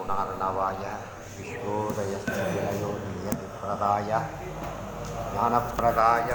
गुणार्णवाय विश्वोदयस्य विनयो नियतिप्रदाय ज्ञानप्रदाय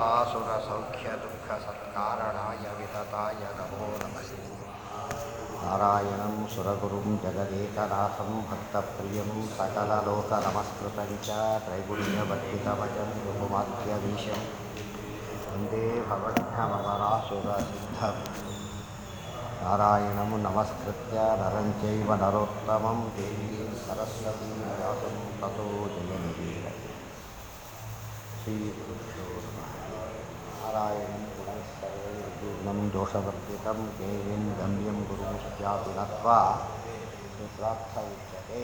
विबुधासुरसौख्यदुःखसत्कारणाय वितताय नमो नमस्ते नारायणं सुरगुरुं जगदेकनाथं भक्तप्रियं सकललोकनमस्कृतं च त्रैगुण्यवर्तितमजं गुरुमाद्यमीशं वन्दे भवघ्नमवरासुरसिद्धम् नारायणं नमस्कृत्य नरं चैव नरोत्तमं देवीं सरस्वतीं व्यासं ततो जयमुदीरये श्रीगुरुभ्यो नमः नारायणं गुणः सर्वैर्पूर्णं दोषवर्जितं देवीं गम्यं गुरुमुख्यापि नत्वा सुप्रार्थ उच्यते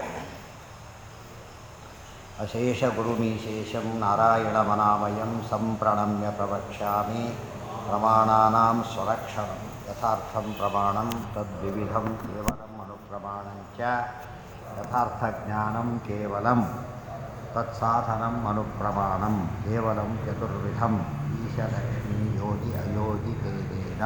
अशेषगुरुमीशेषं नारायणमनामयं सम्प्रणम्य प्रवक्ष्यामि प्रमाणानां स्वलक्षणं यथार्थं प्रमाणं तद्विविधं केवलम् अनुप्रमाणं च यथार्थज्ञानं केवलं तत्साधनम् अनुप्रमाणं केवलं चतुर्विधम् ईशलक्ष्मी योगि अयोगि भेदेन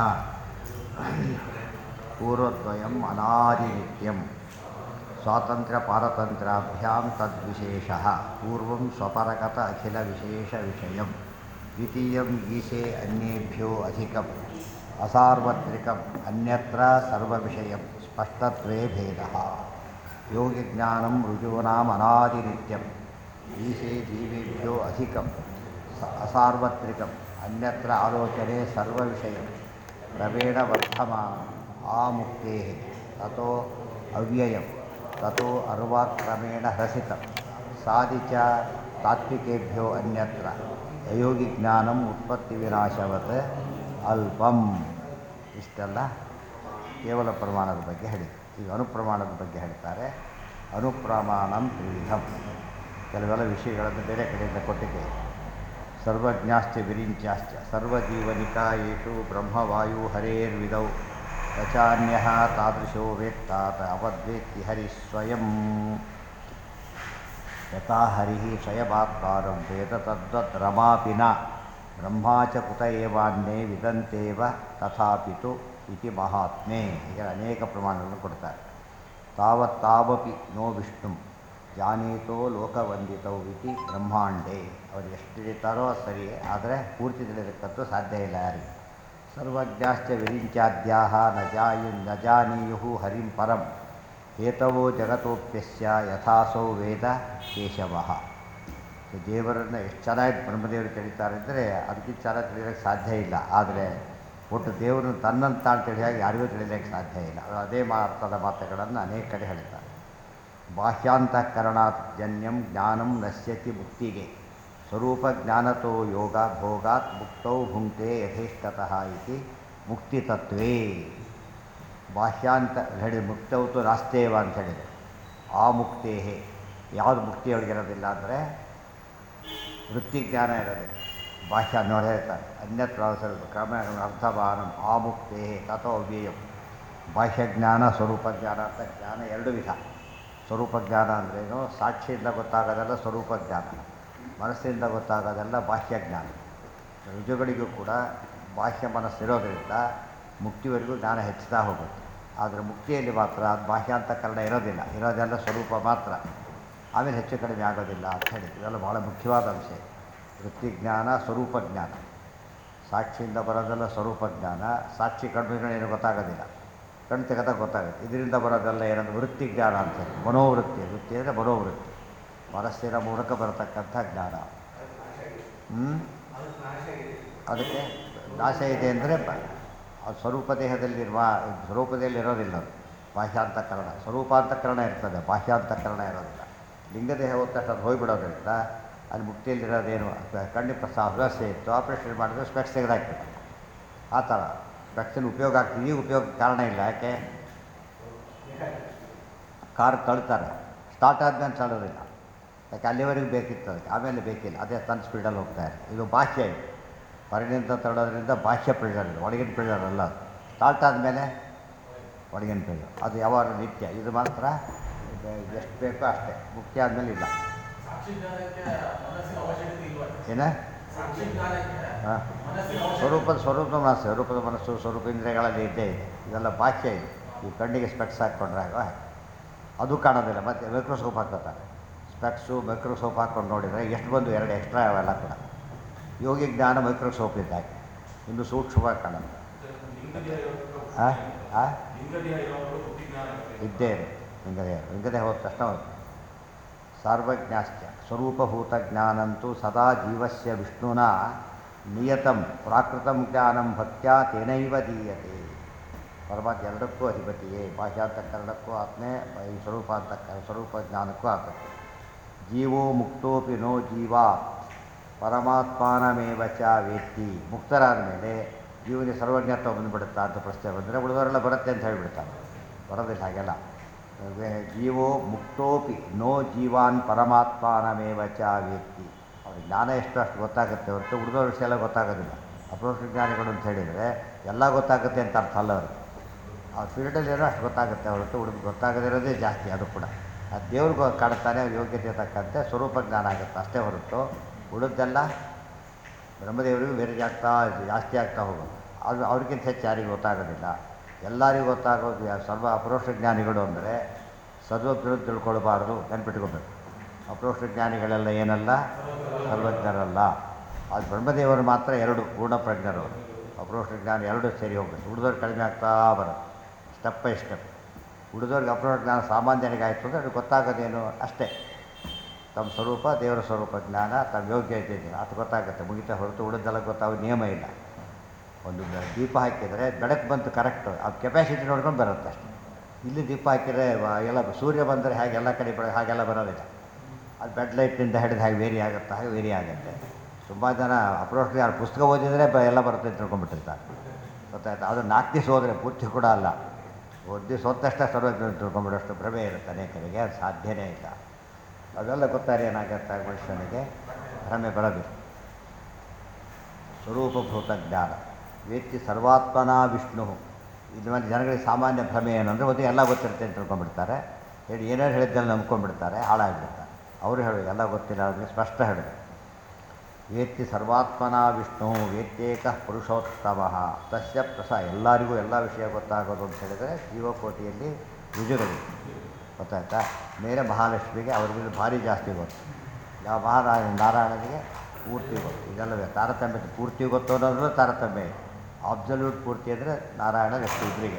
पूर्वद्वयम् अनादिनित्यं स्वातन्त्र्यपारतन्त्र्याभ्यां तद्विशेषः पूर्वं स्वपरगत अखिलविशेषविषयं द्वितीयं ईशे अन्येभ्यो अधिकम् असार्वत्रिकम् अन्यत्र सर्वविषयं स्पष्टत्वे भेदः योगिज्ञानं ऋजूनाम् अनादिनित्यम् ईशे जीवेभ्यो अधिकं स असार्वत्रिकम् अन्यत्र आलोचने सर्वविषयं क्रमेण वर्धमानम् आमुक्तेः ततो अव्ययं ततो अर्वाक्रमेण ह्रसितं साधि च तात्विकेभ्यो अन्यत्र ಅಯೋಗಿಜ್ಞಾನಂ ಉತ್ಪತ್ತಿ ವಿನಾಶವತ್ ಅಲ್ಪಂ ಇಷ್ಟೆಲ್ಲ ಕೇವಲ ಪ್ರಮಾಣದ ಬಗ್ಗೆ ಹೇಳಿ ಈಗ ಅನುಪ್ರಮಾಣದ ಬಗ್ಗೆ ಹೇಳ್ತಾರೆ ಅನುಪ್ರಮಾಣಂ ತ್ರಿವಿಧಂ ಕೆಲವೆಲ್ಲ ವಿಷಯಗಳನ್ನು ಬೇರೆ ಕಡೆಯಿಂದ ಕೊಟ್ಟಿದೆ ಸರ್ವಜ್ಞಾಶ್ಚ ವಿರಿಂಚಾಶ್ಚ ಸರ್ವಜೀವನಿಕಾಯೇಷು ಬ್ರಹ್ಮವಾಯು ಹರೇರ್ವಿದೌ ರಚಾನ್ಯ ತಾದೃಶೋ ವೇತ್ತಾತ ಅವದ್ವೇತ್ತಿ ಹರಿ ಸ್ವಯಂ ಯಥಾ ಹರಿ ಸ್ವಯಮಾತ್ಮಾನಂ ವೇದ ತದ್ವತ್ ರಮಾಪಿ ನ ಬ್ರಹ್ಮಾ ಚ ಕುತ ಏವಾನ್ಯೇ ವಿದಂತೇವ ತಥಾಪಿತು ಇತಿ ಮಹಾತ್ಮೆ ಹೀಗೆ ಅನೇಕ ಪ್ರಮಾಣಗಳನ್ನು ಕೊಡ್ತಾರೆ ತಾವತ್ತಾವಪಿ ನೋ ವಿಷ್ಣು ಜಾನೀತೋ ಲೋಕವಂದಿತೌ ಇತಿ ಬ್ರಹ್ಮಾಂಡೇ ಅವರು ಎಷ್ಟು ತಿಳಿತಾರೋ ಸರಿಯೇ ಆದರೆ ಪೂರ್ತಿ ತಿಳಿದಕ್ಕಂತೂ ಸಾಧ್ಯ ಇಲ್ಲ ಯಾರಿಗೆ ಸರ್ವಜ್ಞಾಶ್ಚ ವಿರಿಂಚಾದ್ಯಾ ನ ಜಾಯು ನ ಜಾನೀಯು ಹರಿಂ ಪರಂ ಹೇತವೋ ಜಗತೋಪ್ಯಸ್ಯ ಯಥಾಸೌ ವೇದ ಕೇಶವ ಸೊ ದೇವರನ್ನು ಎಷ್ಟು ಚೆನ್ನಾಗಿ ಬ್ರಹ್ಮದೇವರು ತಿಳಿತಾರೆ ಅಂದರೆ ಅದಕ್ಕಿಂತ ಚೆನ್ನಾಗಿ ತಿಳಿಯೋಕ್ಕೆ ಸಾಧ್ಯ ಇಲ್ಲ ಆದರೆ ಒಟ್ಟು ದೇವರನ್ನು ತನ್ನಂತ ತಾನು ತಿಳಿಯಾಗಿ ಯಾರಿಗೂ ತಿಳಿಯೋಕ್ಕೆ ಸಾಧ್ಯ ಇಲ್ಲ ಅದೇ ಮಾತದ ಮಾತುಗಳನ್ನು ಅನೇಕ ಕಡೆ ಹೇಳ್ತಾರೆ ಬಾಹ್ಯಾಂತಃಕರಣಾತ್ ಜನ್ಯಂ ಜ್ಞಾನಂ ನಶ್ಯತಿ ಮುಕ್ತಿಗೆ ಸ್ವರೂಪ ಜ್ಞಾನತೋ ಯೋಗ ಭೋಗಾತ್ ಮುಕ್ತೌ ಭುಂಕ್ತೆ ಯಥೇಷ್ಟತಃ ಇತಿ ಮುಕ್ತಿತತ್ವೇ ಬಾಹ್ಯಾಂತ ಹೇಳಿ ಮುಕ್ತವತ್ತು ನಾಸ್ತೇವ ಅಂತ ಹೇಳಿದೆ ಆ ಮುಕ್ತೇ ಯಾವುದು ಮುಕ್ತಿಯೊಳಗಿರೋದಿಲ್ಲ ಅಂದರೆ ವೃತ್ತಿಜ್ಞಾನ ಇರೋದಿಲ್ಲ ಬಾಹ್ಯ ನೋಡಿ ಹೇಳ್ತಾರೆ ಅನ್ಯತ್ರ ಕ್ರಮ ಅರ್ಥವಾನಂ ಆ ಮುಕ್ತೇ ತಥೋ ಅವ್ಯಯಂ ಬಾಹ್ಯಜ್ಞಾನ ಸ್ವರೂಪ ಜ್ಞಾನ ಅಂತ ಜ್ಞಾನ ಎರಡು ವಿಧ ಸ್ವರೂಪ ಜ್ಞಾನ ಅಂದ್ರೇನು ಸಾಕ್ಷಿಯಿಂದ ಗೊತ್ತಾಗೋದೆಲ್ಲ ಸ್ವರೂಪ ಜ್ಞಾನ ಮನಸ್ಸಿಂದ ಗೊತ್ತಾಗೋದೆಲ್ಲ ಬಾಹ್ಯ ಜ್ಞಾನ ರುಜುಗಳಿಗೂ ಕೂಡ ಬಾಹ್ಯ ಮನಸ್ಸಿರೋದ್ರಿಂದ ಮುಕ್ತಿವರೆಗೂ ಜ್ಞಾನ ಹೆಚ್ಚುತ್ತಾ ಹೋಗುತ್ತೆ ಆದರೆ ಮುಕ್ತಿಯಲ್ಲಿ ಮಾತ್ರ ಅದು ಬಾಹ್ಯಾಂತಕರಣ ಇರೋದಿಲ್ಲ ಇರೋದೆಲ್ಲ ಸ್ವರೂಪ ಮಾತ್ರ ಆಮೇಲೆ ಹೆಚ್ಚು ಕಡಿಮೆ ಆಗೋದಿಲ್ಲ ಅಂತ ಹೇಳಿ ಇವೆಲ್ಲ ಭಾಳ ಮುಖ್ಯವಾದ ಅಂಶ ವೃತ್ತಿಜ್ಞಾನ ಸ್ವರೂಪ ಜ್ಞಾನ ಸಾಕ್ಷಿಯಿಂದ ಬರೋದೆಲ್ಲ ಸ್ವರೂಪ ಜ್ಞಾನ ಸಾಕ್ಷಿ ಕಣ್ಣಿನ ಏನು ಗೊತ್ತಾಗೋದಿಲ್ಲ ಕಣ್ಣು ತೆಗೆದ ಗೊತ್ತಾಗುತ್ತೆ ಇದರಿಂದ ಬರೋದೆಲ್ಲ ಏನಂದ್ರೆ ವೃತ್ತಿ ಜ್ಞಾನ ಅಂತೇಳಿ ಮನೋವೃತ್ತಿ ವೃತ್ತಿ ಅಂದರೆ ಮನೋವೃತ್ತಿ ಮನಸ್ಸಿನ ಮೂಲಕ ಬರತಕ್ಕಂಥ ಜ್ಞಾನ ಹ್ಞೂ ಅದಕ್ಕೆ ನಾಶ ಇದೆ ಅಂದರೆ ಅದು ಸ್ವರೂಪ ದೇಹದಲ್ಲಿರುವ ಸ್ವರೂಪದಲ್ಲಿ ಇರೋದಿಲ್ಲ ಅದು ಬಾಹ್ಯಾಂತಕರಣ ಸ್ವರೂಪಾಂತಕರಣ ಇರ್ತದೆ ಬಾಹ್ಯಾಂತಕರಣ ಇರೋದಿಲ್ಲ ಲಿಂಗದೇಹ ಹೋದ ತಕ್ಷಣ ಅದು ಹೋಗಿಬಿಡೋದ್ರಿಂದ ಅಲ್ಲಿ ಮುಕ್ತಿಯಲ್ಲಿರೋದೇನು ಕಣ್ಣಿಗೆ ಪ್ರಸ ವ್ಯವಸ್ಥೆ ಇತ್ತು ಆಪ್ರೇಷನ್ ಮಾಡಿದ್ರೆ ಸ್ಪೆಕ್ಸ್ ತೆಗೆದಾಕ್ಬಿಟ್ಟು ಆ ಥರ ಸ್ಪೆಕ್ಸಿನ ಉಪಯೋಗ ಆಗ್ತದೆ ಈ ಉಪಯೋಗ ಕಾರಣ ಇಲ್ಲ ಯಾಕೆ ಕಾರ್ ತಳ್ತಾರೆ ಸ್ಟಾರ್ಟ್ ಆದ್ಮೇಲೆ ತಳ್ಳೋದಿಲ್ಲ ಯಾಕೆ ಅಲ್ಲಿವರೆಗೂ ಬೇಕಿತ್ತು ಅದಕ್ಕೆ ಆಮೇಲೆ ಬೇಕಿಲ್ಲ ಅದೇ ತನ್ನ ಸ್ಪೀಡಲ್ಲಿ ಹೋಗ್ತಾ ಇದೆ ಇದು ಬಾಹ್ಯ ಇದು ಹೊರಗಿನಿಂದ ತಳ್ಳೋದ್ರಿಂದ ಬಾಹ್ಯ ಪ್ರೆಷರ್ ಇದೆ ಒಳಗಿನ ಪ್ರೆಷರ್ ಅಲ್ಲ ಅದು ಸ್ಟಾರ್ಟ್ ಆದಮೇಲೆ ಒಳಗಿನ ಪ್ರೆಷರ್ ಅದು ಯಾವಾಗ ನಿತ್ಯ ಇದು ಮಾತ್ರ ಎಷ್ಟು ಬೇಕೋ ಅಷ್ಟೇ ಮುಕ್ತಿ ಆದಮೇಲೆ ಇಲ್ಲ ಏನ ಹಾಂ ಸ್ವರೂಪದ ಸ್ವರೂಪ ಮನಸ್ಸು ಸ್ವರೂಪದ ಮನಸ್ಸು ಸ್ವರೂಪ ಇಂದ್ರಿಯಗಳಲ್ಲಿ ಇದ್ದೇ ಇದೆ ಇದೆಲ್ಲ ಬಾಹ್ಯ ಇದು ಈ ಕಣ್ಣಿಗೆ ಸ್ಪೆಕ್ಸ್ ಹಾಕ್ಕೊಂಡ್ರೆ ಆಗೋ ಅದು ಕಾಣೋದಿಲ್ಲ ಮತ್ತು ಮೈಕ್ರೋಸ್ಕೋಪ್ ಹಾಕೋತಾರೆ ಸ್ಪೆಕ್ಸು ಮೈಕ್ರೋಸ್ಕೋಪ್ ಹಾಕ್ಕೊಂಡು ನೋಡಿದರೆ ಎಷ್ಟು ಬಂದು ಎರಡು ಎಕ್ಸ್ಟ್ರಾ ಅವೆಲ್ಲ ಕೂಡ ಯೋಗಿ ಜ್ಞಾನ ಮೈಕ್ರೋಸ್ಕೋಪ್ ಇದ್ದಾಗೆ ಇನ್ನು ಸೂಕ್ಷ್ಮವಾಗಿ ಕಾಣೋದು ಆ? ಆ? ಇದ್ದೇ ಇದೆ ಲಿಂಗದೇಹ ಲಿಂಗದೇಹ ಹೋದ ತಕ್ಷಣ ಹೋಯ್ತು ಸಾರ್ವಜ್ಞಾಶ್ಚ ಸ್ವರೂಪಭೂತ ಜ್ಞಾನಂತೂ ಸದಾ ಜೀವಸ್ಯ ವಿಷ್ಣುನ ನಿಯತಂ ಪ್ರಾಕೃತಂ ಜ್ಞಾನಂ ಭಕ್ತ್ಯ ತೇನೈವ ದೀಯತೆ ಪರಮಾತ್ಮ ಎರಡಕ್ಕೂ ಅಧಿಪತಿಯೇ ಬಾಹ್ಯಾಂತಕರಣಕ್ಕೂ ಆತ್ಮೆ ಈ ಸ್ವರೂಪಾಂತಕ ಸ್ವರೂಪ ಜ್ಞಾನಕ್ಕೂ ಆತಕ್ಕೆ ಜೀವೋ ಮುಕ್ತೋಪಿ ನೋ ಜೀವ ಪರಮಾತ್ಮಾನಮೇವ ಚ ವೇತ್ತಿ ಮುಕ್ತರಾದ ಮೇಲೆ ಜೀವನಿಗೆ ಸರ್ವಜ್ಞತ್ವ ಬಂದುಬಿಡುತ್ತಾ ಅಂತ ಪ್ರಶ್ನೆ ಬಂದರೆ ಉಳಿದವರೆಲ್ಲ ಬರುತ್ತೆ ಅಂತ ಹೇಳಿಬಿಡ್ತಾರೆ ಬರೋದಿಲ್ಲ ಹಾಗೆಲ್ಲ ವೇ- ಜೀವೋ ಮುಕ್ತೋಪಿ ನೋ ಜೀವಾನ್ ಪರಮಾತ್ಮಾನಮೇವ ಚ ವೇತ್ತಿ ಅವ್ರಿಗೆ ಜ್ಞಾನ ಎಷ್ಟು ಅಷ್ಟು ಗೊತ್ತಾಗುತ್ತೆ ಹೊರತು ಉಳಿದವ್ರ ವಿಷಯ ಎಲ್ಲ ಗೊತ್ತಾಗೋದಿಲ್ಲ ಅಪ್ರೋಷ ಜ್ಞಾನಿಗಳು ಅಂತ ಹೇಳಿದರೆ ಎಲ್ಲ ಗೊತ್ತಾಗುತ್ತೆ ಅಂತ ಅರ್ಥ ಅಲ್ಲ ಅವ್ರಿಗೆ ಆ ಫೀಲ್ಡಲ್ಲಿ ಏನೋ ಅಷ್ಟು ಗೊತ್ತಾಗುತ್ತೆ ಹೊರತು ಉಳಿದು ಗೊತ್ತಾಗದಿರೋದೇ ಜಾಸ್ತಿ ಅದು ಕೂಡ ಆ ದೇವ್ರಿಗೆ ಕಾಡುತ್ತಾನೆ ಅವ್ರ ಯೋಗ್ಯತೆ ತಕ್ಕಂತೆ ಸ್ವರೂಪ ಜ್ಞಾನ ಆಗುತ್ತೆ ಅಷ್ಟೇ ಹೊರತು ಉಳಿದೆಲ್ಲ ಬ್ರಹ್ಮದೇವರಿಗೂ ಬೇರೆ ಆಗ್ತಾ ಜಾಸ್ತಿ ಆಗ್ತಾ ಹೋಗೋದು ಅದು ಅವ್ರಿಗಿಂತ ಹೆಚ್ಚು ಯಾರಿಗೂ ಗೊತ್ತಾಗೋದಿಲ್ಲ ಎಲ್ಲರಿಗೂ ಗೊತ್ತಾಗೋದು ಯಾ- ಸರ್ವ ಅಪರೋಕ್ಷ ಜ್ಞಾನಿಗಳು ಅಂದರೆ ಸರ್ವಜ್ಞರು ತಿಳ್ಕೊಳ್ಬಾರ್ದು ನೆನ್ಪಿಟ್ಕೋಬೇಕು ಅಪರೋಕ್ಷ ಜ್ಞಾನಿಗಳೆಲ್ಲ ಏನಲ್ಲ ಸರ್ವಜ್ಞರಲ್ಲ ಅದು ಬ್ರಹ್ಮದೇವರು ಮಾತ್ರ ಎರಡು ಪೂರ್ಣಪ್ರಜ್ಞರು ಅವರು ಅಪರೋಕ್ಷ ಜ್ಞಾನ ಎರಡು ಸೇರಿ ಹೋಗ್ಬೇಕು ಉಳಿದವ್ರು ಕಡಿಮೆ ಆಗ್ತಾ ಬರುತ್ತೆ ಸ್ಟೆಪ್ ಬೈ ಸ್ಟೆಪ್ ಉಳಿದವ್ರಿಗೆ ಅಪರೋಕ್ಷ ಜ್ಞಾನ ಸಾಮಾನ್ಯನಿಗೆ ಆಯಿತು ಅಂದರೆ ಅವ್ರಿಗೆ ಗೊತ್ತಾಗೋದೇನು ಅಷ್ಟೇ ತಮ್ಮ ಸ್ವರೂಪ ದೇವರ ಸ್ವರೂಪ ಜ್ಞಾನ ತಮ್ಮ ಯೋಗ್ಯತೆ ಇದೆ ಅದು ಗೊತ್ತಾಗುತ್ತೆ ಮುಗಿತಾ ಹೊರತು ಉಳಿದೆಲ್ಲ ಗೊತ್ತಾಗೋ ನಿಯಮ ಇಲ್ಲ ಒಂದು ಬ- ದೀಪ ಹಾಕಿದರೆ ಬೆಳಕು ಬಂತು ಕರೆಕ್ಟು ಆ ಕೆಪಾಸಿಟಿ ನೋಡ್ಕೊಂಡು ಬರುತ್ತೆ ಅಷ್ಟೇ ಇಲ್ಲಿ ದೀಪ ಹಾಕಿದರೆ ವ- ಎಲ್ಲ ಸೂರ್ಯ ಬಂದರೆ ಹಾಗೆ ಎಲ್ಲ ಕಡೆ ಬೆಳಗ್ಗೆ ಹಾಗೆಲ್ಲ ಬರೋದಿಲ್ಲ ಅದು ಬೆಡ್ ಲೈಟ್ನಿಂದ ಹಿಡಿದು ಹಾಗೆ ವೇರಿ ಆಗುತ್ತೆ ಹಾಗೆ ವೇರಿ ಆಗುತ್ತೆ ತುಂಬ ಜನ ಅಪ್ರೋಚ್ ಯಾರು ಪುಸ್ತಕ ಓದಿದರೆ ಬ ಎಲ್ಲ ಬರುತ್ತೆ ಅಂತ ತಿಳ್ಕೊಂಡ್ಬಿಟ್ಟಿರ್ತಾರೆ ಗೊತ್ತಾಯ್ತು ಅದು ನಾಲ್ಕು ದಿವಸ ಹೋದರೆ ಪೂರ್ತಿ ಕೂಡ ಅಲ್ಲ ಒಂದು ದಿವಸ ಹೊತ್ತಷ್ಟೇ ಸರ್ವಜ್ಞ ತಿಳ್ಕೊಂಬಿಡೋಷ್ಟು ಭ್ರಮೆ ಇರುತ್ತೆ ಅನೇಕರಿಗೆ ಅದು ಸಾಧ್ಯನೇ ಇಲ್ಲ ಅವೆಲ್ಲ ಗೊತ್ತಾರೆ ಏನಾಗುತ್ತೆ ಮನುಷ್ಯನಿಗೆ ಭ್ರಮೆ ಬರೋದಿಲ್ಲ ಸ್ವರೂಪಭೂತ ಜ್ಞಾನ ವೇತ್ತಿ ಸರ್ವಾತ್ಮನ ವಿಷ್ಣು ಇದು ಮೇಲೆ ಜನಗಳಿಗೆ ಸಾಮಾನ್ಯ ಭ್ರಮೆ ಏನಂದರೆ ಒಂದು ಎಲ್ಲ ಗೊತ್ತಿರುತ್ತೆ ಅಂತ ತಿಳ್ಕೊಂಡ್ಬಿಡ್ತಾರೆ ಹೇಳಿ ಏನೇನು ಹೇಳಿದ್ದೆಲ್ಲ ನಂಬ್ಕೊಂಡ್ಬಿಡ್ತಾರೆ ಹಾಳಾಗಿಬಿಡ್ತಾರೆ ಅವರು ಹೇಳು ಎಲ್ಲ ಗೊತ್ತಿಲ್ಲ ಅವ್ರಿಗೆ ಸ್ಪಷ್ಟ ಹೇಳಿದ್ರು ವೇತ್ತಿ ಸರ್ವಾತ್ಮನ ವಿಷ್ಣು ವೇತ್ಯೇಕ ಪುರುಷೋತ್ತಮ ತಸ್ಯ ಪ್ರಸ ಎಲ್ಲರಿಗೂ ಎಲ್ಲ ವಿಷಯ ಗೊತ್ತಾಗೋದು ಅಂತ ಹೇಳಿದರೆ ಜೀವಕೋಟಿಯಲ್ಲಿ ರುಜುಗಳು ಗೊತ್ತಾಯ್ತಾ ಮೇಲೆ ಮಹಾಲಕ್ಷ್ಮಿಗೆ ಅವ್ರಿಗೆ ಭಾರಿ ಜಾಸ್ತಿ ಗೊತ್ತು ಯಾವ ಮಹಾರಾಯ ನಾರಾಯಣನಿಗೆ ಪೂರ್ತಿ ಗೊತ್ತು ಇದೆಲ್ಲವೇ ತಾರತಮ್ಯ ಪೂರ್ತಿ ಗೊತ್ತು ಅನ್ನೋದ್ರೂ ತಾರತಮ್ಯ ಇದೆ ಅಬ್ಸಲ್ಯೂಟ್ ಪೂರ್ತಿ ಅಂದರೆ ನಾರಾಯಣ ಲಕ್ಷ್ಮಿ ಇಬ್ಬರಿಗೆ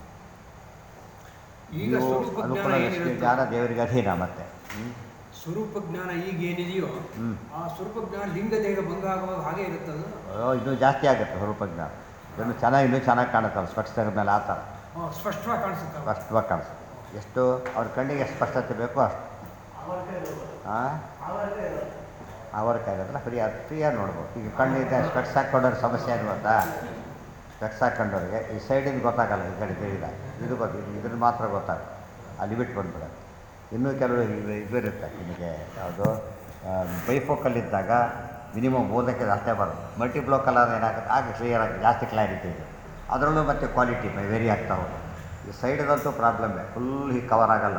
ಈಗ ನೀವು ಸ್ವರೂಪ ಅನುಕೂಲ ಜ್ಞಾನ ಲಕ್ಷ್ಮಿ ಏನಿರುತ್ತೆ ಜ್ಞಾನ ದೇವರಿಗೆ ಅಧೀನ ಮತ್ತೆ ಹ್ಞೂ ಸ್ವರೂಪ ಜ್ಞಾನ ಈಗ ಏನಿದೆಯೋ ಹ್ಞೂ ಆ ಸ್ವರೂಪ ಜ್ಞಾನ ಲಿಂಗ ದೇಹ ಭಂಗ ಆಗುವಾಗ ಹಾಗೆ ಇರುತ್ತದು ಅಯ್ಯೋ, ಇನ್ನೂ ಜಾಸ್ತಿ ಆಗುತ್ತೆ ಸ್ವರೂಪ ಜ್ಞಾನ ಇನ್ನೂ ಚೆನ್ನಾಗಿ ಇನ್ನೂ ಚೆನ್ನಾಗಿ ಕಾಣುತ್ತಲ್ಲ ಸ್ಪಷ್ಟ ತೆಗೆದ್ಮೇಲೆ ಆ ಥರ ಆ, ಸ್ಪಷ್ಟವಾಗಿ ಕಾಣಿಸುತ್ತೆ ಅವಾಗ. ಸ್ಪಷ್ಟವಾಗಿ ಕಾಣಿಸುತ್ತೆ ಎಷ್ಟು ಅವ್ರ ಕಣ್ಣಿಗೆ ಎಷ್ಟು ಸ್ಪಷ್ಟತೆ ಬೇಕೋ ಅಷ್ಟು ಹಾಂ ಅವರ ಕೈಗಲ್ಲ ಫ್ರೀ ಅದು ಫ್ರೀಯಾಗಿ ನೋಡ್ಬೋದು ಈಗ ಕಣ್ಣಿಗೆ ಸ್ಪೆಕ್ಸ್ ಹಾಕ್ಕೊಂಡವ್ರ ಸಮಸ್ಯೆ ಏನು ಗೊತ್ತಾ ಸ್ಪೆಕ್ಸ್ ಹಾಕ್ಕೊಂಡವ್ರಿಗೆ ಈ ಸೈಡಿಂದ ಗೊತ್ತಾಗಲ್ಲ ಈ ಕಡೆ ತಿಳಿದಾಗ ಇದು ಗೊತ್ತು ಇದ್ರ ಮಾತ್ರ ಗೊತ್ತಾಗುತ್ತೆ ಆ ಲಿಮಿಟ್ ಬಂದ್ಬಿಡುತ್ತೆ ಇನ್ನೂ ಕೆಲವು ಇದು ಇದು ಇರುತ್ತೆ ನಿಮಗೆ ಯಾವುದು ಬೈಫೋಕಲ್ಲಿದ್ದಾಗ ಮಿನಿಮಮ್ ಓದೋಕ್ಕೆ ಅಷ್ಟೇ ಬರೋದು ಮಲ್ಟಿಪ್ಲೋಕಲ್ ಆದ್ರೆ ಏನಾಗುತ್ತೆ ಆಗ ಕ್ಲಿಯರ್ ಆಗಿ ಜಾಸ್ತಿ ಕ್ಲಾರಿಟಿ ಇದೆ ಅದರಲ್ಲೂ ಮತ್ತೆ ಕ್ವಾಲಿಟಿ ವೇರಿ ಆಗ್ತಾ ಹೋಗೋದು ಈ ಸೈಡ್ದಂತೂ ಪ್ರಾಬ್ಲಮ್ಮೇ ಫುಲ್ ಹೀಗೆ ಕವರ್ ಆಗಲ್ಲ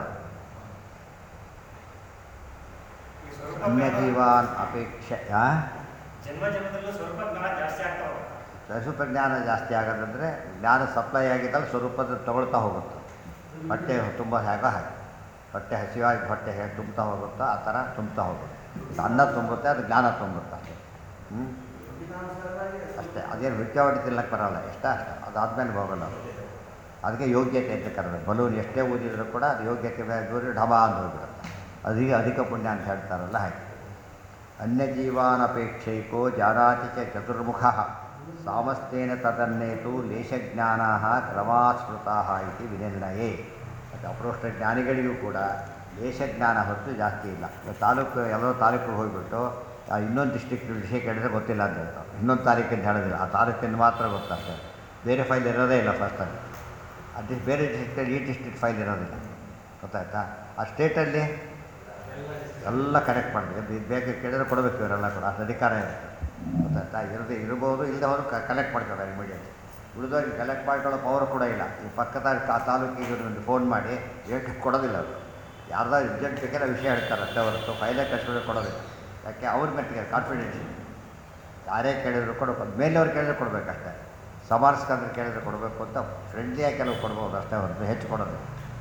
ಅನ್ಯಜೀವಾನ್ ಅಪೇಕ್ಷೆ ಆ? ಜನ್ಮ ಜನ್ಮದಲ್ಲೂ ಸ್ವಲ್ಪ ಜ್ಞಾನ ಜಾಸ್ತಿ ಆಗ್ತಾ ಹೋಗುತ್ತೆ ಸ್ವರೂಪ ಜ್ಞಾನ ಜಾಸ್ತಿ ಆಗೋದಂದರೆ ಜ್ಞಾನ ಸಪ್ಲೈ ಆಗಿದ್ದಲ್ಲಿ ಸ್ವರೂಪದ ತಗೊಳ್ತಾ ಹೋಗುತ್ತೆ ಹೊಟ್ಟೆ ತುಂಬ ಹೇಗೋ ಹಾಗೆ ಹೊಟ್ಟೆ ಹಸಿವಾಗಿ ಹೊಟ್ಟೆ ಹೇಗೆ ತುಂಬ್ತಾ ಹೋಗುತ್ತೋ ಆ ಥರ ತುಂಬ್ತಾ ಹೋಗುತ್ತೆ ಇದು ಅನ್ನ ತುಂಬುತ್ತೆ ಅದು ಜ್ಞಾನ ತುಂಬುತ್ತೆ ಅಷ್ಟೇ ಹ್ಞೂ ಅಷ್ಟೇ ಅದೇನು ನೃತ್ಯವಾಡಿ ತಿನ್ನಕ್ಕೆ ಬರೋಲ್ಲ ಎಷ್ಟೇ ಅಷ್ಟೇ ಅದಾದಮೇಲೆ ಹೋಗೋಲ್ಲ ಅದು ಅದಕ್ಕೆ ಯೋಗ್ಯತೆ ಅಂತ ಕರೆದು ಬಲೂನ್ ಎಷ್ಟೇ ಓದಿದರೂ ಕೂಡ ಅದು ಯೋಗ್ಯತೆ ಮೇಲೆ ದೂರಿ ಢಮ ಅಂತ ಹೋಗ್ಬಿಡುತ್ತೆ ಅಧಿಕ ಅಧಿಕ ಪುಣ್ಯ ಅಂತ ಹೇಳ್ತಾರಲ್ಲ ಹಾಗೆ ಅನ್ಯಜೀವಾನಪೇಕ್ಷೈಕೋ ಜಾನಾತಿ ಚ ಚತುರ್ಮುಖ ಸಾಮಸ್ತೇನ ತದನ್ನೇತು ಲೇಷಜ್ಞಾನ ಕ್ರಮಾಶ್ರುತಾ ಇತಿ ವಿನಿರ್ಣಯೇ ಮತ್ತು ಅಪ್ರೋಷ್ಟ ಜ್ಞಾನಿಗಳಿಗೂ ಕೂಡ ಲೇಷಜ್ಞಾನ ಹೊತ್ತು ಜಾಸ್ತಿ ಇಲ್ಲ ಇವತ್ತು ತಾಲೂಕು ಎಲ್ಲೋ ತಾಲೂಕಿಗೆ ಹೋಗಿಬಿಟ್ಟು ಆ ಇನ್ನೊಂದು ಡಿಸ್ಟ್ರಿಕ್ಟ್ ವಿಷಯ ಕೇಳಿದ್ರೆ ಗೊತ್ತಿಲ್ಲ ಅಂತ ಹೇಳ್ತಾರೆ ಇನ್ನೊಂದು ತಾರೀಕಿಂದ ಹೇಳೋದಿಲ್ಲ ಆ ತಾಲೂಕಿಂದ ಮಾತ್ರ ಗೊತ್ತಾಗ್ತದೆ ಬೇರೆ ಫೈಲ್ ಇರೋದೇ ಇಲ್ಲ ಫಸ್ಟಲ್ಲಿ ಅದು ಬೇರೆ ಡಿಸ್ಟ್ರಿಕ್ಟಲ್ಲಿ ಈ ಡಿಸ್ಟ್ರಿಕ್ಟ್ ಫೈಲ್ ಇರೋದಿಲ್ಲ ಗೊತ್ತಾಯ್ತಾ ಆ ಸ್ಟೇಟಲ್ಲಿ ಎಲ್ಲ ಕನೆಕ್ಟ್ ಮಾಡಬೇಕು ಇದು ಬೇಗ ಕೇಳಿದ್ರೆ ಕೊಡಬೇಕು ಇವರೆಲ್ಲ ಕೂಡ ಅಷ್ಟು ಅಧಿಕಾರ ಇರುತ್ತೆ ಗೊತ್ತಾಯ್ತಾ ಇರದೆ ಇರ್ಬೋದು ಇಲ್ಲದೆ ಹೋದ್ರು ಕಲೆಕ್ಟ್ ಮಾಡ್ತಾರೆ ಇಮಿಡಿಯೇಟ್ ಉಳಿದವ್ರಿಗೆ ಕಲೆಕ್ಟ್ ಮಾಡ್ಕೊಳ್ಳೋ ಪವರ್ ಕೂಡ ಇಲ್ಲ ಈ ಪಕ್ಕದ ಆ ತಾಲೂಕಿಗೆ ಒಂದು ಫೋನ್ ಮಾಡಿ ಏಟು ಕೊಡೋದಿಲ್ಲ ಅವರು ಯಾರ್ದೋ ಅರ್ಜೆಂಟ್ ಬೇಕಾದ್ರೆ ವಿಷಯ ಹೇಳ್ತಾರೆ ಅಷ್ಟೇ ಹೊರತು ಫೈಲೇ ಕಟ್ಬಿಟ್ಟು ಕೊಡೋದಿಲ್ಲ ಯಾಕೆ ಅವ್ರ ಮಟ್ಟಿಗೆ ಕಾನ್ಫಿಡೆನ್ಸ್ ಯಾರೇ ಕೇಳಿದ್ರು ಕೊಡಬೇಕು ಮೇಲೆಯವ್ರು ಕೇಳಿದ್ರೆ ಕೊಡಬೇಕಷ್ಟೇ ಸಮಾರ್ಸ್ಕಂದ್ರೆ ಕೇಳಿದ್ರೆ ಕೊಡಬೇಕು ಅಂತ ಫ್ರೆಂಡ್ಲಿಯಾಗಿ ಕೆಲವು ಕೊಡ್ಬೋದು ಅಷ್ಟೇ ಹೊರತು ಹೆಚ್ಚು ಕೊಡೋದು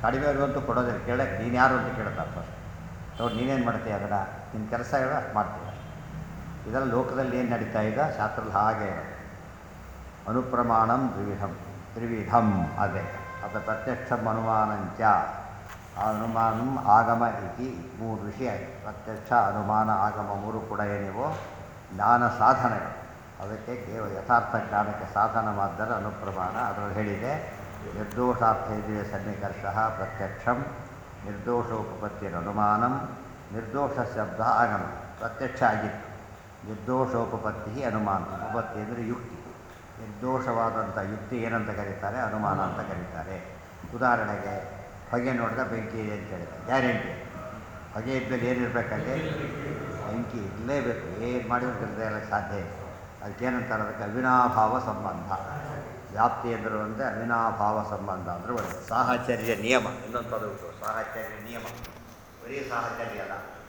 ಕಡಿಮೆ ಇರುವಂತೂ ಕೊಡೋದಿಲ್ಲ ಕೇಳಕ್ಕೆ ನೀನು ಯಾರು ಅಂತ ಕೇಳ್ತಾರೆ ಫಸ್ಟ್ ನೋಡಿ ನೀನೇನು ಮಾಡ್ತೀಯ ಅದನ್ನು ನಿನ್ನ ಕೆಲಸ ಹೇಳೋ ಅಷ್ಟು ಮಾಡ್ತೀಯ ಇದೆಲ್ಲ ಲೋಕದಲ್ಲಿ ಏನು ನಡೀತಾ ಇದೆ ಶಾಸ್ತ್ರದಲ್ಲಿ ಹಾಗೆ ಇರೋದು ಅನುಪ್ರಮಾಣಂ ದ್ವಿವಿಧಂ ತ್ರಿವಿಧಂ ಅದೇ ಅದು ಪ್ರತ್ಯಕ್ಷಂ ಅನುಮಾನಂಚ ಅನುಮಾನಂ ಆಗಮ ಇತಿ ಮೂರು ವಿಷಯ ಇದೆ ಪ್ರತ್ಯಕ್ಷ ಅನುಮಾನ ಆಗಮ ಮೂರು ಕೂಡ ಏನಿವೋ ಜ್ಞಾನ ಸಾಧನೆಗಳು ಅದಕ್ಕೆ ಕೇವಲ ಯಥಾರ್ಥ ಜ್ಞಾನಕ್ಕೆ ಸಾಧನ ಮಾತ್ರ ಅನುಪ್ರಮಾಣ ಅದರಲ್ಲಿ ಹೇಳಿದೆ ನಿರ್ದೋಷಾರ್ಥ ಇದೆಯೇ ಸನ್ನಿಕರ್ಷ ಪ್ರತ್ಯಕ್ಷಂ ನಿರ್ದೋಷೋಪಪತ್ತಿರನುಮಾನಂ ನಿರ್ದೋಷ ಶಬ್ದ ಆಗಮ ಪ್ರತ್ಯಕ್ಷ ಆಗಿತ್ತು ನಿರ್ದೋಷೋಪಪತ್ತಿ ಅನುಮಾನ ಉಪಪತ್ತಿ ಅಂದರೆ ಯುಕ್ತಿ ನಿರ್ದೋಷವಾದಂಥ ಯುಕ್ತಿ ಏನಂತ ಕರೀತಾರೆ ಅನುಮಾನ ಅಂತ ಕರೀತಾರೆ ಉದಾಹರಣೆಗೆ ಹೊಗೆ ನೋಡಿದ ಬೆಂಕಿ ಇದೆ ಅಂತ ಹೇಳಿದ ಗ್ಯಾರಂಟಿ ಹೊಗೆ ಇದ್ದಲ್ಲಿ ಏನಿರಬೇಕಲ್ಲಿ ಬೆಂಕಿ ಇರಲೇಬೇಕು ಏನು ಮಾಡಿದ್ರು ಇಲ್ಲದೆ ಇರೋಕ್ಕೆ ಸಾಧ್ಯ ಇಲ್ಲ ಅದಕ್ಕೇನಂತಾರೆ ಅದಕ್ಕೆ ಅವಿನಾಭಾವ ಸಂಬಂಧ ವ್ಯಾಪ್ತಿ ಎಂದರು ಅಂದರೆ ಅವಿನಾಭಾವ ಸಂಬಂಧ ಅಂದರೆ ಒಂದು ಸಾಹಚರ್ಯ ನಿಯಮ ಇನ್ನೊಂದು ಪದ ಉಂಟು ಸಾಹಚರ್ಯ ನಿಯಮ ಬರೀ ಸಾಹಚರ್ಯ ಅಲ್ಲ